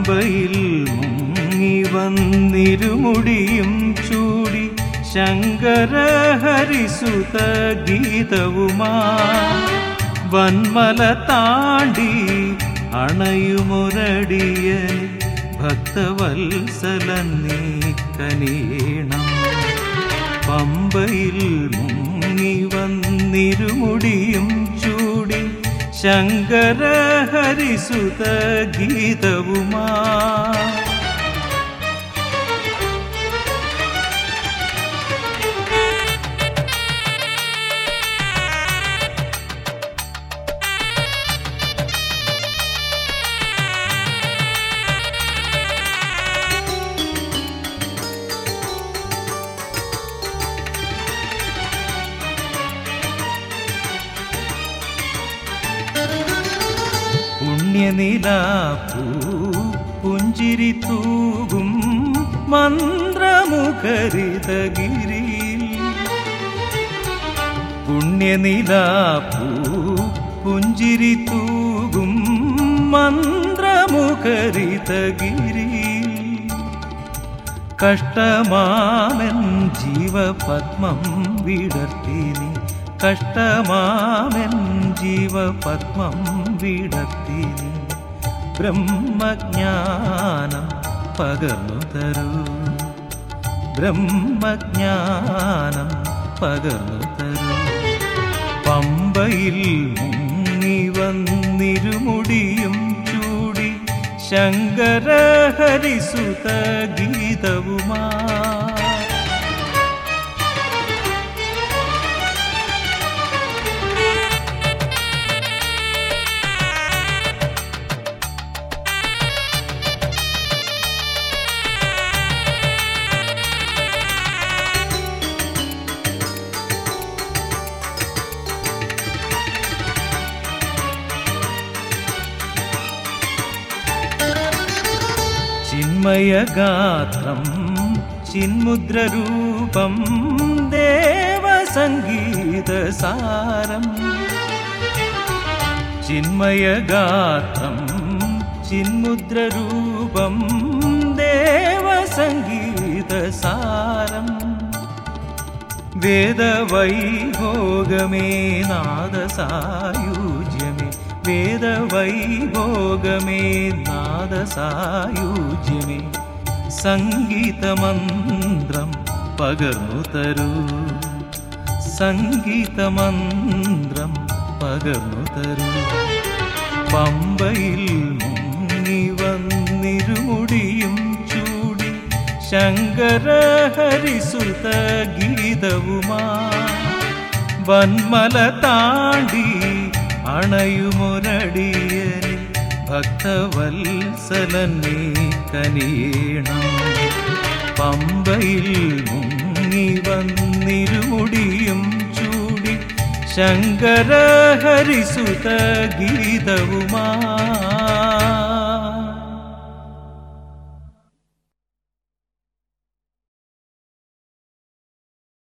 പമ്പയിൽ മുങ്ങി വന്നിരുമുടിയും ചൂടി ശങ്കര ഹരിസുത ഗീതവുമാ വന്മല താണ്ടി അണയുമൊരടിയൻ ഭക്തവത്സലൻ നീ കനിയണം പമ്പയിൽ മുങ്ങി വന്നിരുമുടിയും ചൂടി ശങ്കര ഹരിസുത ഗീതവുമാ പുണ്യനിലാപ്പൂ പുഞ്ചിരി തൂകും മന്ത്രമുഖരിതഗിരിയിൽ പുണ്യനിലാപ്പൂ പുഞ്ചിരി തൂകും മന്ത്രമുഖരിതഗിരിയിൽ കഷ്ടമാമൻ ജീവപത്മം വിടർത്തിനി കഷ്ടമാമൻ ജീവപത്മം വിടർത്തിനി ബ്രഹ്മജ്ഞാനം പകർന്നു തരൂ ബ്രഹ്മജ്ഞാനം പകർന്നു തരൂ പമ്പയിൽ മുങ്ങി വന്നിരുമുടിയും ചൂടി ശങ്കര ഹരിസുത ഗീതവുമാ ചിന്മയഗാത്രം ചിന്മുദ്രരൂപം ദേവസംഗീതസാരം ചിന്മയഗാത്രം ചിന്മുദ്രരൂപം ദേവസംഗീതസാരം വേദവൈഭോഗമേ നാദസായുജ്യമേ വേദവൈഭോഗമേ നാദസായുജ്യമേ സംഗീതമന്ത്രം പകർന്നു തരൂ സംഗീതമന്ത്രം പകർന്നു തരൂ പമ്പയിൽ മുങ്ങി വന്നിരുമുടിയും ചൂടി ശങ്കര ഹരിസുത ഗീതവുമാ വന്മല താണ്ടി അണയുമൊരടിയനിൽ ഭക്തവത്സലൻ നീ കനിയണം പമ്പയിൽ മുങ്ങി വന്നിരുമുടിയും ചൂടി ശങ്കര ഹരിസുത ഗീതവുമാ